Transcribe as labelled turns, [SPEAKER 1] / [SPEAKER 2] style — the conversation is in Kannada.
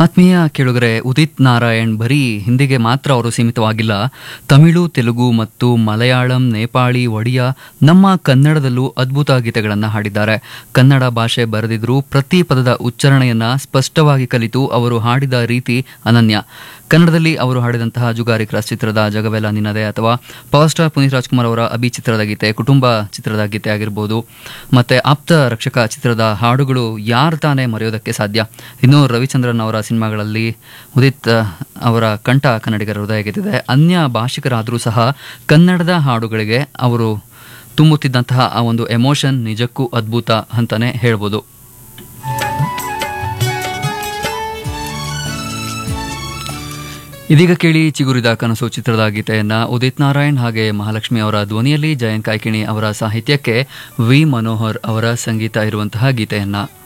[SPEAKER 1] ಆತ್ಮೀಯ ಕೇಳುಗರೆ ಉದಿತ್ ನಾರಾಯಣ್ ಬರೀ ಹಿಂದಿಗೆ ಮಾತ್ರ ಅವರು ಸೀಮಿತವಾಗಿಲ್ಲ ತಮಿಳು ತೆಲುಗು ಮತ್ತು ಮಲಯಾಳಂ ನೇಪಾಳಿ ಒಡಿಯಾ ನಮ್ಮ ಕನ್ನಡದಲ್ಲೂ ಅದ್ಭುತ ಗೀತೆಗಳನ್ನು ಹಾಡಿದ್ದಾರೆ ಕನ್ನಡ ಭಾಷೆ ಬರೆದಿದ್ರೂ ಪ್ರತಿ ಪದದ ಉಚ್ಚಾರಣೆಯನ್ನ ಸ್ಪಷ್ಟವಾಗಿ ಕಲಿತು ಅವರು ಹಾಡಿದ ರೀತಿ ಅನನ್ಯ ಕನ್ನಡದಲ್ಲಿ ಅವರು ಹಾಡಿದಂತಹ ಜುಗಾರಿ ಕ್ರಾಸ್ ಚಿತ್ರದ ಜಗವೆಲ್ಲ ನಿನ್ನದೆ ಅಥವಾ ಪವರ್ ಸ್ಟಾರ್ ಪುನೀತ್ ರಾಜ್ಕುಮಾರ್ ಅವರ ಅಭಿ ಚಿತ್ರದ ಗೀತೆ ಕುಟುಂಬ ಚಿತ್ರದ ಗೀತೆ ಆಗಿರ್ಬೋದು ಮತ್ತೆ ಆಪ್ತ ರಕ್ಷಕ ಚಿತ್ರದ ಹಾಡುಗಳು ಯಾರು ತಾನೇ ಮರೆಯೋದಕ್ಕೆ ಸಾಧ್ಯ ಇನ್ನು ರವಿಚಂದ್ರನ್ ಅವರ ಸಿನಿಮಾಗಳಲ್ಲಿ ಉದಿತ್ ಅವರ ಕಂಠ ಕನ್ನಡಿಗರ ಹೃದಯ ಗೆದ್ದಿದೆ ಅನ್ಯ ಭಾಷಿಕರಾದರೂ ಸಹ ಕನ್ನಡದ ಹಾಡುಗಳಿಗೆ ಅವರು ತುಂಬುತ್ತಿದ್ದಂತಹ ಆ ಒಂದು ಎಮೋಷನ್ ನಿಜಕ್ಕೂ ಅದ್ಭುತ ಅಂತಾನೆ ಹೇಳ್ಬೋದು ಇದೀಗ ಕೇಳಿ ಚಿಗುರಿದ ಕನಸು ಚಿತ್ರದ ಗೀತೆಯನ್ನ ಉದಿತ್ ನಾರಾಯಣ್ ಹಾಗೆ ಮಹಾಲಕ್ಷ್ಮಿ ಅವರ ಧ್ವನಿಯಲ್ಲಿ ಜಯಂತ್ ಕಾಯ್ಕಿಣಿ ಅವರ ಸಾಹಿತ್ಯಕ್ಕೆ ವಿ ಮನೋಹರ್ ಅವರ ಸಂಗೀತ ಇರುವಂತಹ ಗೀತೆಯನ್ನ